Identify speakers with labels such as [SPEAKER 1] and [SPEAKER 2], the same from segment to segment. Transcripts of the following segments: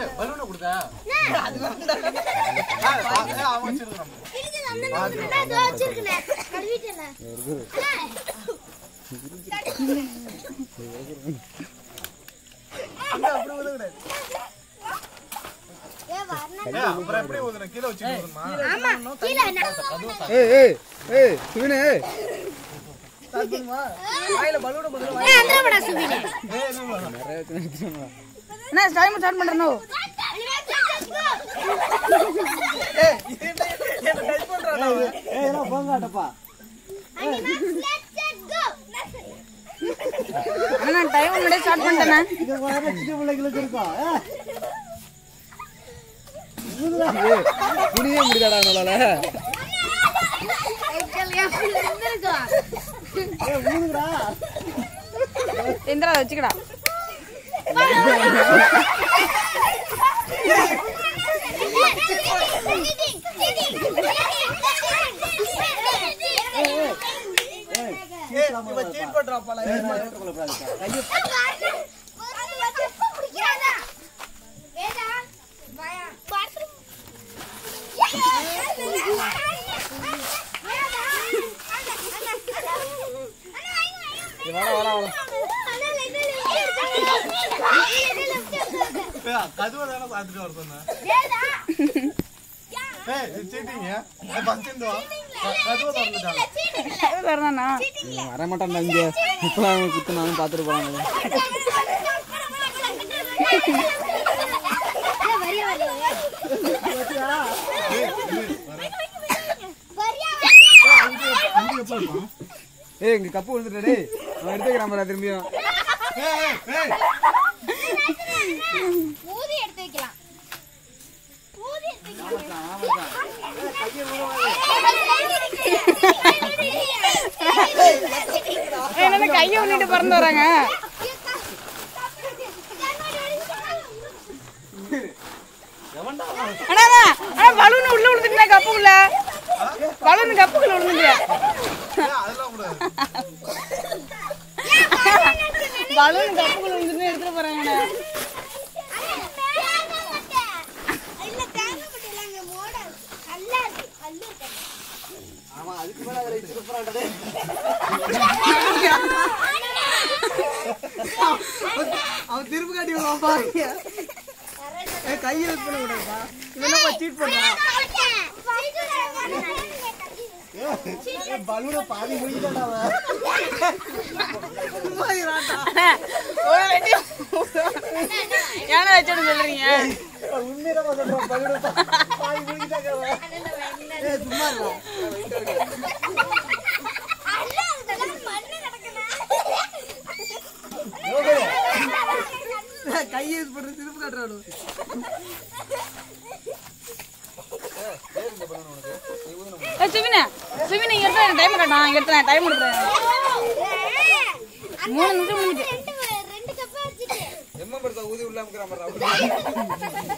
[SPEAKER 1] பலூனை கொடுத்தா அவன் வச்சிருக்கான் அப்புறம் எப்படி ஊதுன கீழே வச்சுட்டு ஊதுமா
[SPEAKER 2] ஏய் ஏய் ஏய் சுவினே ஏய் நிறைய வச்சு நிறுத்திடுமா
[SPEAKER 3] என்ன டைம் ஸ்டார்ட் பண்றனோ
[SPEAKER 2] ஏய் நான் போங்காட்டப்பா
[SPEAKER 3] அண்ணா நான் டைம் முன்னாடியே ஸ்டார்ட் பண்ணிட்டேண்ணே
[SPEAKER 2] இது வர சின்ன பிள்ளைங்களுக்கு இருக்கும் குனியே முடியாடா நம்மளால ஏய் ஊதுடா
[SPEAKER 3] எந்திரா அதை வச்சுக்கடா
[SPEAKER 1] இவன் சீட் பண்றாப்பால
[SPEAKER 2] வாடா வாடா வாடா
[SPEAKER 1] கதுவை தானே பார்த்துட்டு வர சொன்னேன் ஏய் இது சீட்டிங்க ஃபர்ஸ்ட் இந்த கதுவை திறந்துட்டாங்க
[SPEAKER 3] தரணா
[SPEAKER 2] இவன் வர மாட்டான்டா இங்க இப்பலாம் அவன் குத்துனாலும் பார்த்துட்டு போறாங்க ஏய் இங்க கப்பு விழுந்துட்டா டேய் அவன் எடுத்துக்கிறான் பாரு திரும்பியும்
[SPEAKER 1] ஏய் ஏய் ஏய்
[SPEAKER 4] ஊதி எடுத்து வைக்கலாம் ஊதி எடுத்து வைக்கலாம்
[SPEAKER 3] என்ன கையை உள்ளிட்டு பறந்து வராங்க அண்ணா அண்ணா, அண்ணா பலூன் உள்ள விழுந்துட்டா கப்புக்குள்ள பலூன் கப்புக்குள்ள விழுந்துட்டு
[SPEAKER 1] ஏய், அதெல்லாம் கூடாது
[SPEAKER 3] பலூன் கப்புக்குள்ள விழுந்துட்டு எடுத்துட்டு போறாங்க
[SPEAKER 4] இல்ல தேங்க பட்டிலாங்க மோட நல்லா இருக்கு அல்லு இருக்கு
[SPEAKER 2] ஆமா அதுக்கு மேல அவரை சூப்பராடா டேய் அவன் திரும்ப காட்டி வருவான் பாருங்க ஏய் கையை யூஸ் பண்ண கூடாதுப்பா இவன் என்னப்பா சீட் பண்றான் பலூனை பாதி முடிக்கிட்டாடா அவன் சும்மா இரான்டா.
[SPEAKER 3] ஒரு வெட்டி ஏன்னா வச்சுட்டு சொல்றீங்க
[SPEAKER 2] உண்மையிடமா சொல்றான் பலூனை பா- பாதி முடிக்கிட்டாங்க அவன். ஏய் சும்மா இருடா. ஏய், கையை யூஸ் பண்ற திரும்ப காட்டுறானு
[SPEAKER 3] சுவினா சுவினா இங்க எடுத்து டைம் காட்டான் இங்க எடுத்து டைம் எடுத்துறேன் மூணு நிமிஷம் முடிஞ்சுட்டு
[SPEAKER 4] ரெண்டு கப் வச்சுட்டு
[SPEAKER 2] எம்மன் படுத்தா ஊதி உள்ள அமுக்குறான் பாரு அப்படி.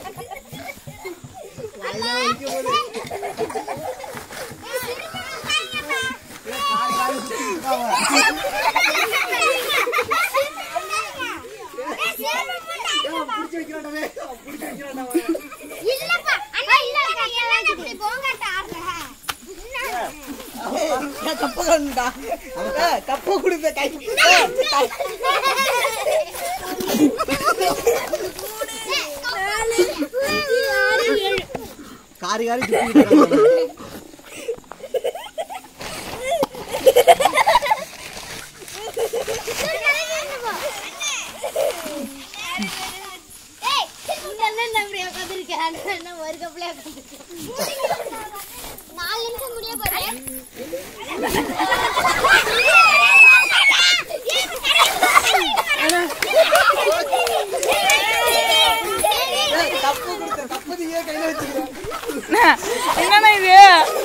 [SPEAKER 2] புடிச்சு வைக்கிறான்டா டேய். புடிச்சு வைக்கிறான்டா அவன்.
[SPEAKER 4] இல்லப்பா அண்ணா இல்ல என்ன அப்படி போங்கட்ட ஆடுற
[SPEAKER 5] கப்ப கண்டா கப்ப கொடுத்த கை
[SPEAKER 2] காரி காரி துப்பிட்டு இருக்கான் அவன்.
[SPEAKER 4] ஏய் இந்த அண்ணன் அப்படியே உட்காந்துருக்கேன் அண்ணன் ஒரு கப்ல நாலு நிமிஷம் முடிய போறேன்
[SPEAKER 5] கப்ப கொடுத்த கப்ப நீ ஏன் கையில வச்சுக்கிற
[SPEAKER 3] அண்ணா, என்னண்ணா இது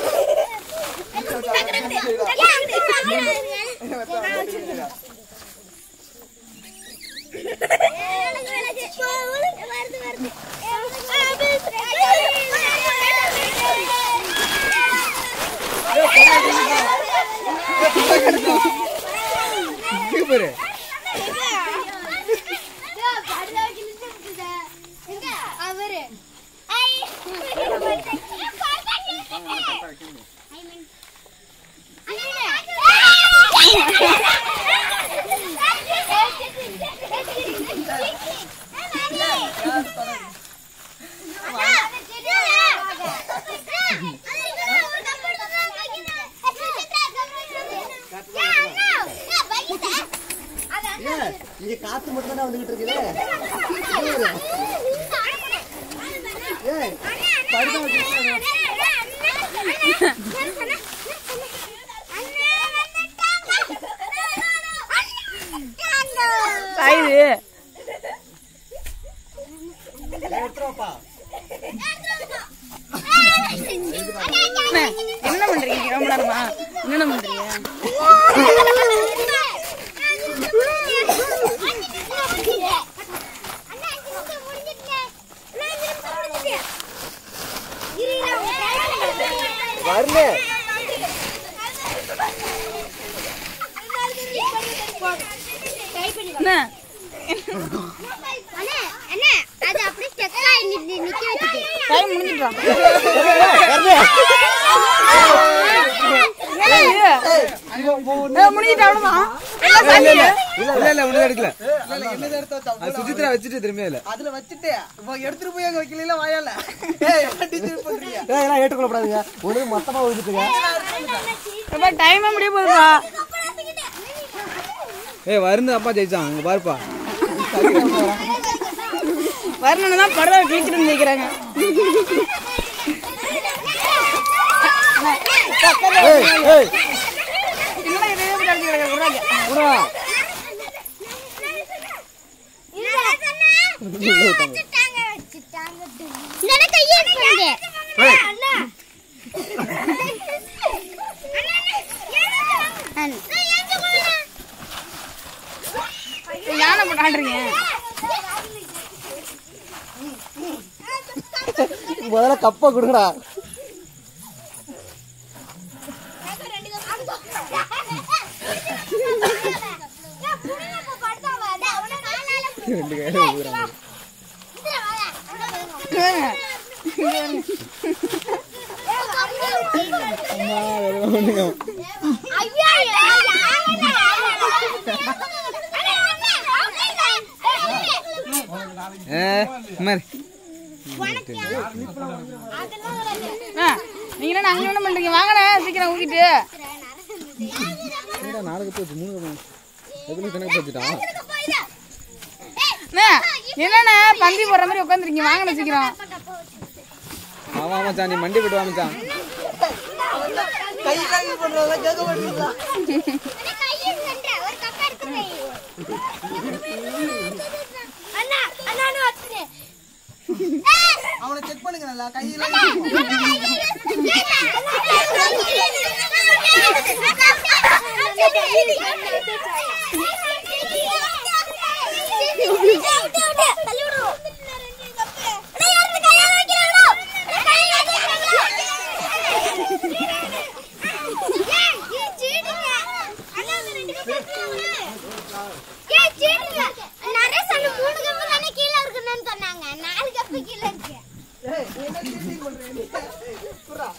[SPEAKER 2] இங்க பாரு
[SPEAKER 4] அவ பாரு ஐ ஐ மீன்
[SPEAKER 5] ஏன் இங்க காத்து மட்டும் தான் வந்துகிட்டு இருக்குது ஏய்
[SPEAKER 3] சாயுது
[SPEAKER 5] எடுத்துருவாப்பா
[SPEAKER 3] அண்ணே, என்ன பண்றீங்க ரொம்ப நேரமா என்ன பண்றீங்க
[SPEAKER 5] வரல
[SPEAKER 3] என்ன
[SPEAKER 4] அண்ணே அண்ணே அது அப்படியே ஸ்டெக் ஆகி நிக்க வச்சுட்டு
[SPEAKER 3] டைம் முடிஞ்சிட்டோம் முடிஞ்சிட்டா அவ்வளவுதான் எல்லாம் சாப்பிட்டீங்க?
[SPEAKER 1] இல்ல இல்ல ஒண்ணு எடுக்கல
[SPEAKER 2] இல்ல, இல்ல, என்னது எடுத்து வச்சா?
[SPEAKER 1] அது சுஜித்ரா வச்சுட்டு திரும்பி இல்ல
[SPEAKER 2] அதுல வச்சுட்டு இப்போ எடுத்துட்டு போய் அங்க வைக்கல வாயால ஏய் என்ன டீச்சர் பண்றீங்க
[SPEAKER 5] ஏய் எல்லாம் ஏற்றுக்கொள்ளப்படாதுங்க ஒண்ணு மொத்தமா ஒதுக்குங்க
[SPEAKER 3] எப்பா டைமே முடிய போகுதுப்பா
[SPEAKER 1] ஏய் வருந்து அப்பா ஜெயிச்சான் அங்க பாருப்பா
[SPEAKER 3] வரணும்னு தான் பரவாயில்ல கிழிச்சிட்டு நிற்கிறாங்க
[SPEAKER 5] ஏய் ஏய்
[SPEAKER 3] இன்னும் இதே போய் அடிச்சு கிடக்குது, விட்றாங்க.
[SPEAKER 5] புறா
[SPEAKER 3] யானை போட்டு ஆடுறீங்க
[SPEAKER 5] முதல்ல கப்பை கொடுங்கடா
[SPEAKER 1] ஏ மாதிரி
[SPEAKER 3] ஆ, நீங்க என்ன அங்க என்ன பண்றீங்க வாங்கண்ணே சீக்கிரம் ஊக்கிட்டு
[SPEAKER 1] நாளைக்கு போச்சு மூணு எப்படி கணக்கு போச்சுட்டான்
[SPEAKER 3] அண்ணே, என்னண்ணே பந்தி போடுற மாதிரி உட்காந்துருக்கீங்க வாங்கண்ணே சீக்கிரம்
[SPEAKER 1] ஆமா ஆமா சார் நீ மண்டி போட்டு வாமிச்சான்
[SPEAKER 2] கை காங்கி பண்றதெல்லாம் கேட்க மாட்டீங்களா
[SPEAKER 4] அண்ணா அண்ணா வச்சுட்டேன்
[SPEAKER 2] அவனை செக் பண்ணுங்க நல்லா கையில
[SPEAKER 4] சொன்னாங்க நாலு கப்பு கீழே இருக்கு
[SPEAKER 2] ஏய் நீ என்ன cheating பண்றீங்க புறா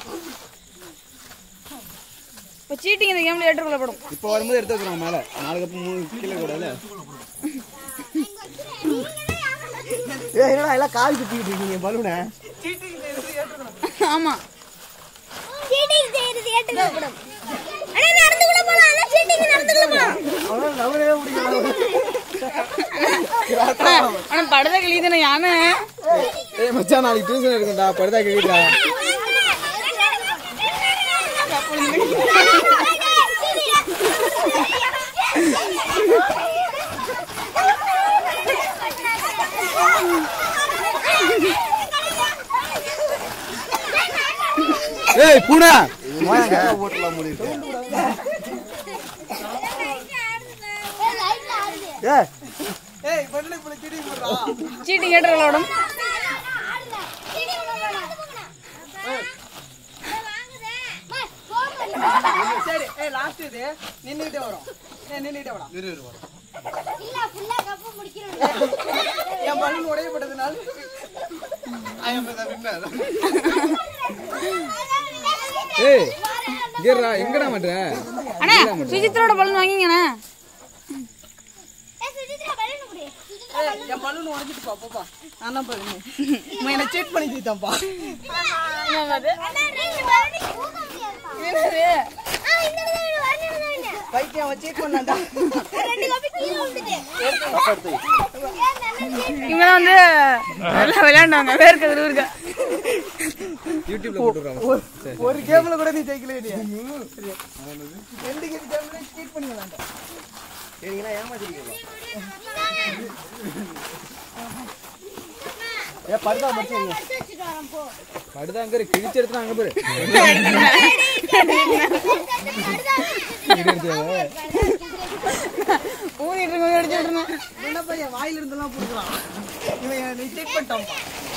[SPEAKER 3] இப்போ சீட்டிங் இந்த கேம்ல ஏற்றுக்கொள்ளப்படும்
[SPEAKER 1] இப்போ வரும்போது எடுத்து வச்சுருவாங்க மேலே நாலு கப்பு மூணு கீழே கூடாதுல
[SPEAKER 5] ஏய் என்னடா எல்லாம் காவி சுத்திக்கிட்டு இருக்கீங்க பலூனை
[SPEAKER 3] ஆமா
[SPEAKER 4] சீட்டிங் செய்யறது ஏற்றுக்கப்படும் அண்ணா நடந்து கூட போலாம் அண்ணா சீட்டிங் நடந்து கூட போலாம்
[SPEAKER 5] அவனால நவரவே முடியல
[SPEAKER 3] ஆனா படத கிளிதானே யானை
[SPEAKER 1] ஏய் மச்சான் நாளைக்கு டியூஷன் இருக்குடா படுதா கேக்குதா ஏய் பூனா
[SPEAKER 5] ஓட்டலாம் முடியுது
[SPEAKER 4] லைட்ல ஆடுது
[SPEAKER 5] ஏய்
[SPEAKER 2] ஏய் பண்ணல இப்ப cheating பண்றா
[SPEAKER 3] சீட்டிங் ஏற்றுக்கொள்ளப்படும்
[SPEAKER 2] சரி ஏய் லாஸ்ட் இது நின்னுட்டே வரோம் ஏய் நின்னுட்டே வரா
[SPEAKER 4] இல்ல ஃபுல்லா கப்பு முடிக்கிறோம்
[SPEAKER 2] என் பலூன் உடையப்பட்டதுனால
[SPEAKER 1] I am the winner.
[SPEAKER 5] ஏய் இங்கடா எங்கடா மாட்டற
[SPEAKER 3] அண்ணா சுஜித்ரோட பலூன் வாங்கிங்கண்ணா
[SPEAKER 4] ஏய், சுஜித்ரா, balloon கொடு. சுஜித்ரா,
[SPEAKER 2] ஏய், என் பலூன் உடைச்சிட்டு பா போப்பா நான் தான் பலூன் இவன் என்ன சீட் பண்ணி தீத்தான்ப்பா
[SPEAKER 4] அண்ணா, ரெண்டு balloon ஊத முடியாதுப்பா. ஆ, இந்த balloon வரணும், வரணும்.
[SPEAKER 2] பைத்தியம் அவன் சீட் பண்ணான்டா
[SPEAKER 4] ரெண்டு காப்பி கீழே விழுந்துட்டு. ஏன் நல்லா cheat
[SPEAKER 3] இவங்க தான் வந்து நல்லா விளையாண்டாங்க வேர்க்க விறுவிறுக்க
[SPEAKER 5] யூடியூப்ல போட்டுறாங்க சரி
[SPEAKER 2] ஒரு கேம்ல கூட நீ ஜெயிக்கல இல்லையா ரெண்டு கேம் கேம்ல சீட் பண்ணி விளாண்டா
[SPEAKER 1] சரிங்களா ஏமாத்திருக்கீங்க
[SPEAKER 2] ஏ படுதா மச்சான்
[SPEAKER 4] எடுத்து வச்சுட்டு வரேன், போ.
[SPEAKER 5] படுதா அங்க இருக்கு. கிழிச்சு எடுத்துனா அங்க பாரு
[SPEAKER 3] ஊதிட்டு இருக்கோம் அடிச்சுட்டு இருந்தோம்
[SPEAKER 2] என்ன பையன் வாயில இருந்தெல்லாம் புடுறான் இவன் நீ சீட் பண்ணிட்டான்ப்பா